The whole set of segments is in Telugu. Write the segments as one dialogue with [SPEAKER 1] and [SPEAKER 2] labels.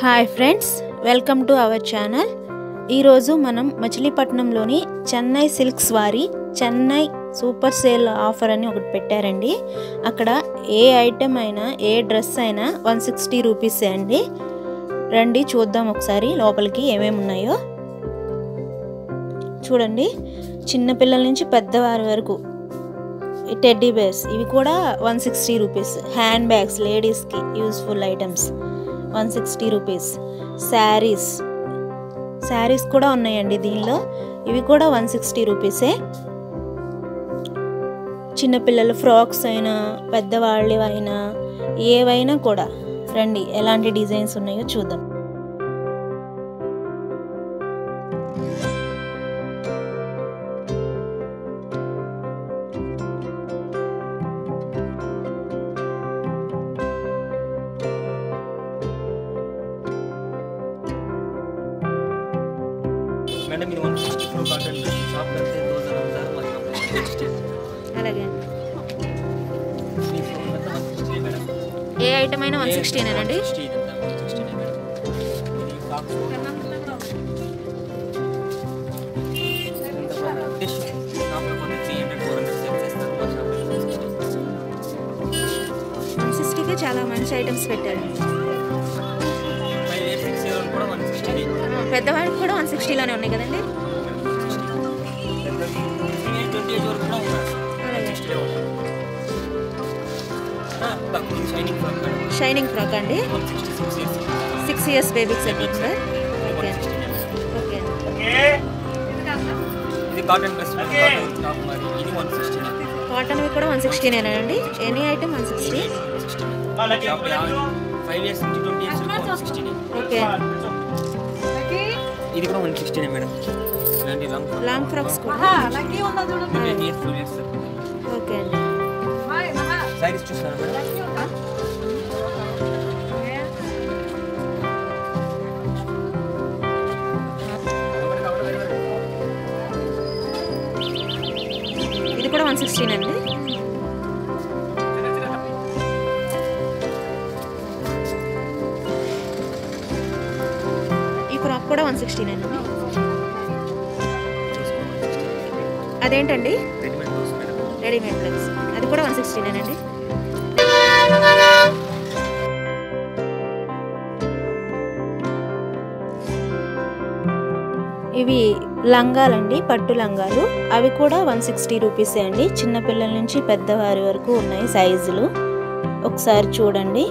[SPEAKER 1] Hi friends welcome to our channel ఈరోజు మనం మచిలీపట్నంలోని చెన్నై సిల్క్స్ వారి చెన్నై సూపర్ సేల్ ఆఫర్ అని ఒకటి పెట్టారండి అక్కడ ఏ ఐటెం అయినా ఏ డ్రెస్ అయినా వన్ సిక్స్టీ రూపీసే అండి రండి చూద్దాం ఒకసారి లోపలికి ఏమేమి ఉన్నాయో చూడండి చిన్నపిల్లల నుంచి పెద్దవారి వరకు ఈ టెడ్డీ బేర్స్ ఇవి కూడా one sixty rupees hand bags లేడీస్కి useful items one sixty rupees saris saris కూడా ఉన్నాయండి దీనిలో ఇవి కూడా వన్ సిక్స్టీ రూపీసే చిన్నపిల్లల ఫ్రాక్స్ అయినా పెద్దవాళ్ళు అయినా ఏవైనా కూడా రండి ఎలాంటి డిజైన్స్ ఉన్నాయో చూద్దాం
[SPEAKER 2] మేడం ఇది one sixty four cotton shop వెళ్తే థౌసండ్ అవుతారు మాది కంప్లీట్ సిక్స్టీ
[SPEAKER 1] అలాగే
[SPEAKER 2] వన్ సిక్స్టీ మేడం
[SPEAKER 1] ఏ ఐటమ్ అయినా వన్ సిక్స్టీనేనండి
[SPEAKER 2] సిక్స్టీ ఇదంతా వన్ సిక్స్టీనే మేడం ఇది ఫ్రాక్స్ డిష్ షాప్లో పోతే three hundred four hundred sale చేస్తారు మా షాప్లో వన్ సిక్స్టీ
[SPEAKER 1] వన్ సిక్స్టీకే చాలా మంచి ఐటమ్స్ పెట్టారు
[SPEAKER 2] ఫైవ్ ఇయర్స్ సిక్స్ ఇయర్ కూడా వన్ సిక్స్టీ
[SPEAKER 1] పెద్దవాళ్ళకి కూడా వన్ సిక్స్టీలోనే ఉన్నాయి కదండి
[SPEAKER 2] ట్వంటీ ఎయిట్ వరకు కూడా ఉన్నారు
[SPEAKER 1] అలాగే
[SPEAKER 2] సిక్స్టీ తక్కువ shining frock madam
[SPEAKER 1] shining frock అండి
[SPEAKER 2] one sixty six years
[SPEAKER 1] six years బేబీకి set sir okay
[SPEAKER 2] one sixty madam
[SPEAKER 1] okay
[SPEAKER 2] ఇది కాటన్ డ్రెస్ కాటన్ టాప్ మరి ఇది వన్ సిక్స్టీ
[SPEAKER 1] కాటన్వి కూడా వన్ సిక్స్టీనేనండి any item one sixty
[SPEAKER 2] five years నుంచి twenty years one sixty
[SPEAKER 1] okay
[SPEAKER 2] ఇది కూడా వన్ సిక్స్టీనే మేడం ఇలాంటి లాంగ్
[SPEAKER 1] లాంగ్ ఫ్రాక్స్ కూడా
[SPEAKER 2] twenty years two years
[SPEAKER 1] okay అండి
[SPEAKER 2] సారీస్ చూస్తారా మేడం
[SPEAKER 1] ఇది కూడా వన్ సిక్స్టీనండి ఈ ఫ్రాక్ కూడా వన్ సిక్స్టీనండి అదేంటండి
[SPEAKER 2] readymade blouse madam
[SPEAKER 1] readymade blouse అది కూడా వన్ సిక్స్టీనేనండి ఇవి లంగాలండి పట్టు లంగాలు అవి కూడా వన్ సిక్స్టీ రూపీసే అండి చిన్నపిల్లల నుంచి పెద్దవారి వరకు ఉన్నాయి సైజులు ఒకసారి చూడండి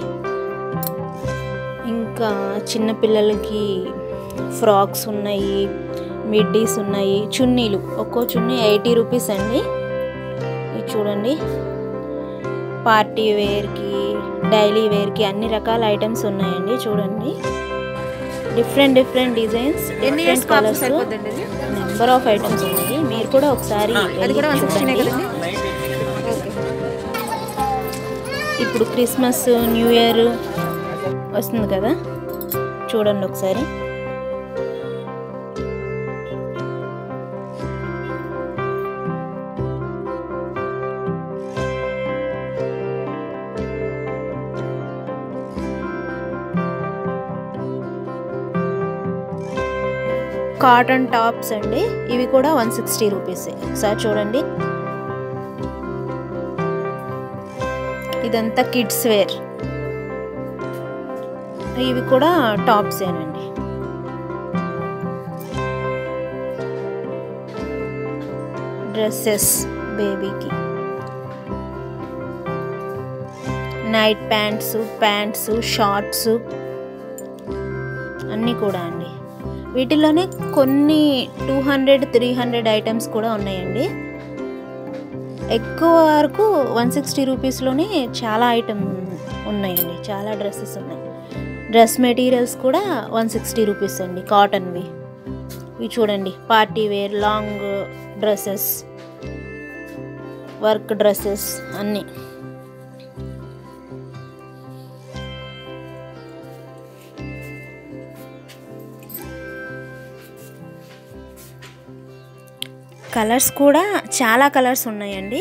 [SPEAKER 1] ఇంకా చిన్నపిల్లలకి ఫ్రాక్స్ ఉన్నాయి మిడ్డీస్ ఉన్నాయి చున్నీలు ఒక్కో చున్నీ ఎయిటీ రూపీస్ అండి ఇది చూడండి పార్టీ వేర్కి డైలీ వేర్కి అన్ని రకాల ఐటమ్స్ ఉన్నాయండి చూడండి డిఫరెంట్ డిఫరెంట్ డిజైన్స్
[SPEAKER 3] ఎన్ని
[SPEAKER 1] different colours number of items ఉన్నాయి మీరు కూడా ఒకసారి
[SPEAKER 3] అది కూడా
[SPEAKER 1] వెళ్ళి
[SPEAKER 3] 160 నే
[SPEAKER 1] చూడండి.
[SPEAKER 3] కదండి?
[SPEAKER 1] ఇప్పుడు క్రిస్మస్ న్యూ ఇయర్ వస్తుంది కదా చూడండి ఒకసారి కాటన్ టాప్స్ అండి ఇవి కూడా వన్ సిక్స్టీ రూపీస్ ఒకసారి చూడండి ఇదంతా కిడ్స్ వేర్ ఇవి కూడా టాప్స్ ఏనండి డ్రెస్సెస్ బేబీకి నైట్ ప్యాంట్స్ ప్యాంట్స్ షార్ట్స్ అన్నీ కూడా అండి వీటిలోనే కొన్ని two hundred three hundred items కూడా ఉన్నాయండి ఎక్కువ వరకు వన్ సిక్స్టీ రూపీస్లోనే చాలా ఐటమ్ ఉన్నాయండి చాలా డ్రెస్సెస్ ఉన్నాయి డ్రెస్ మెటీరియల్స్ కూడా వన్ సిక్స్టీ రూపీస్ అండి కాటన్వి ఇవి చూడండి party wear long dresses work dresses అన్నీ కలర్స్ కూడా చాలా కలర్స్ ఉన్నాయండి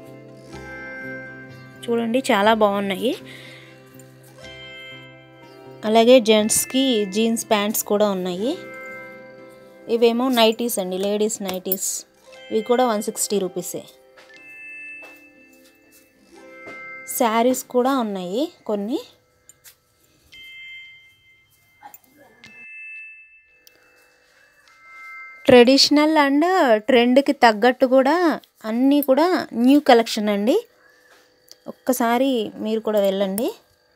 [SPEAKER 1] చూడండి చాలా బాగున్నాయి అలాగే జెంట్స్కి జీన్స్ ప్యాంట్స్ కూడా ఉన్నాయి ఇవేమో నైటీస్ అండి లేడీస్ నైటీస్ ఇవి కూడా వన్ సిక్స్టీ రూపీసే శారీస్ కూడా ఉన్నాయి కొన్ని ట్రెడిషనల్ అండ్ ట్రెండ్కి తగ్గట్టు కూడా అన్నీ కూడా న్యూ కలెక్షన్ అండి ఒక్కసారి మీరు కూడా వెళ్ళండి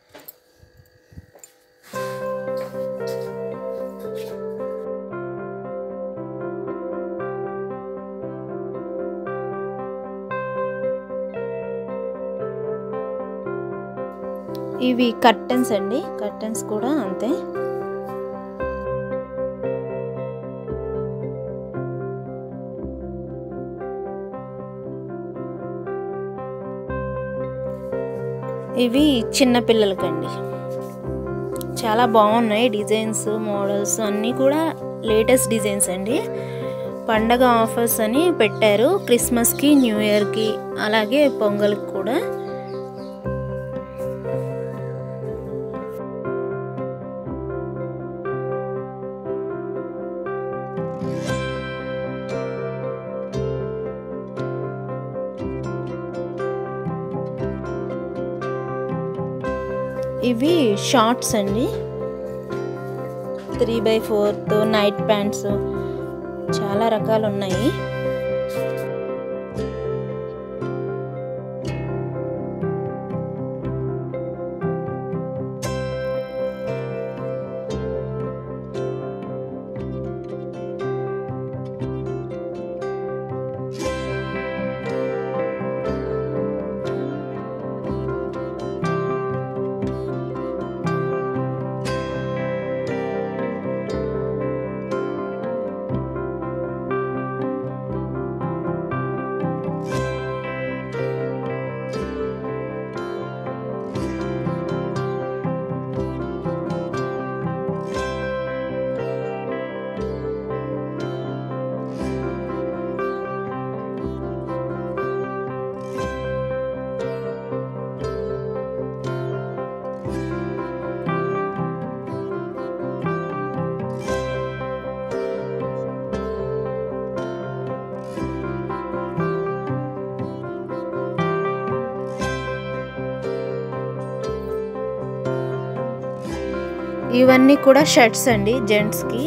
[SPEAKER 1] ఇవి కర్టెన్స్ అండి కర్టెన్స్ కూడా అంతే ఇవి చిన్న పిల్లలకండి చాలా బాగున్నాయి డిజైన్స్ మోడల్స్ అన్నీ కూడా లేటెస్ట్ డిజైన్స్ అండి పండగ ఆఫర్స్ అని పెట్టారు క్రిస్మస్కి న్యూ ఇయర్కి అలాగే పొంగల్కి కూడా ఇవి షార్ట్స్ అండి three by fourth night pants చాలా రకాలు ఉన్నాయి ఇవన్నీ కూడా షర్ట్స్ అండి జెంట్స్కి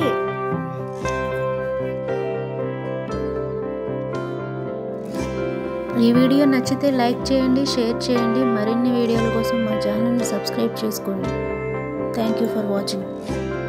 [SPEAKER 1] ఈ వీడియో నచ్చితే లైక్ చేయండి షేర్ చేయండి మరిన్ని వీడియోల కోసం మా ఛానల్ని సబ్స్క్రైబ్ చేసుకోండి థ్యాంక్ యూ ఫర్ వాచింగ్